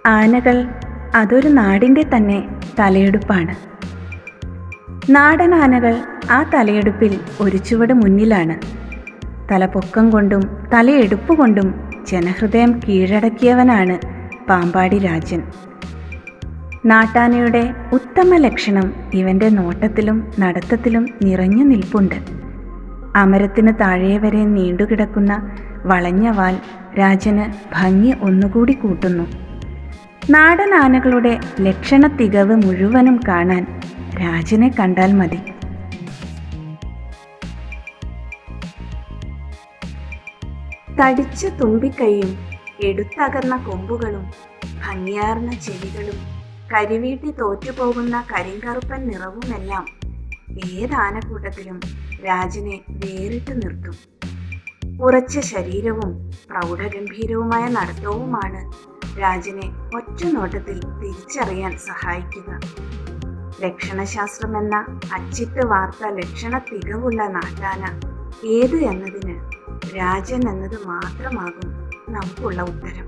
ആനകൾ അതൊരു നാടിൻ്റെ തന്നെ തലയെടുപ്പാണ് നാടൻ ആനകൾ ആ തലയെടുപ്പിൽ ഒരു ചുവട് മുന്നിലാണ് തലപൊക്കം കൊണ്ടും തലയെടുപ്പ് കൊണ്ടും ജനഹൃദയം കീഴടക്കിയവനാണ് പാമ്പാടി രാജൻ നാട്ടാനയുടെ ഉത്തമ ലക്ഷണം ഇവൻ്റെ നോട്ടത്തിലും നടത്തത്തിലും നിറഞ്ഞു നിൽപ്പുണ്ട് അമരത്തിന് താഴെ വരെ നീണ്ടുകിടക്കുന്ന വളഞ്ഞ വാൽ രാജന് ഭംഗി ഒന്നുകൂടി കൂട്ടുന്നു നാടൻ ആനകളുടെ ലക്ഷണ തികവ് മുഴുവനും കാണാൻ രാജനെ കണ്ടാൽ മതി തടിച്ച തുമ്പിക്കൈയും എടുത്തകർന്ന കൊമ്പുകളും ഭംഗിയാർന്ന ചെവികളും കരിവീട്ടി തോറ്റുപോകുന്ന കരിങ്കറുപ്പൻ നിറവുമെല്ലാം ഏതാനക്കൂട്ടത്തിലും രാജനെ വേറിട്ട് നിർത്തും ഉറച്ച ശരീരവും പ്രൗഢഗംഭീരവുമായ നടത്തവുമാണ് രാജനെ ഒറ്റ നോട്ടത്തിൽ തിരിച്ചറിയാൻ സഹായിക്കുക ലക്ഷണശാസ്ത്രം എന്ന അച്ചിട്ട് വാർത്ത ലക്ഷണ തികവുള്ള നാട്ടാന ഏത് എന്നതിന് രാജൻ എന്നത് മാത്രമാകും നമുക്കുള്ള ഉത്തരം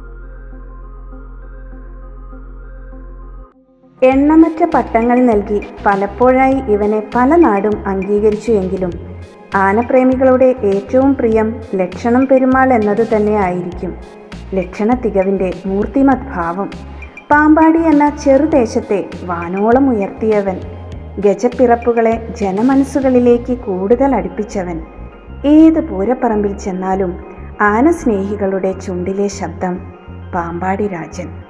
എണ്ണമറ്റ പട്ടങ്ങൾ നൽകി പലപ്പോഴായി ഇവനെ പല നാടും അംഗീകരിച്ചു എങ്കിലും ആനപ്രേമികളുടെ ഏറ്റവും പ്രിയം ലക്ഷണം പെരുമാൾ എന്നത് തന്നെ ആയിരിക്കും ലക്ഷണ തികവിൻ്റെ മൂർത്തിമത് ഭാവം പാമ്പാടി എന്ന ചെറുദേശത്തെ വാനോളം ഉയർത്തിയവൻ ഗജപ്പിറപ്പുകളെ ജനമനസ്സുകളിലേക്ക് കൂടുതൽ അടുപ്പിച്ചവൻ ഏത് പൂരപ്പറമ്പിൽ ചെന്നാലും ആനസ്നേഹികളുടെ ചുണ്ടിലെ ശബ്ദം പാമ്പാടി രാജൻ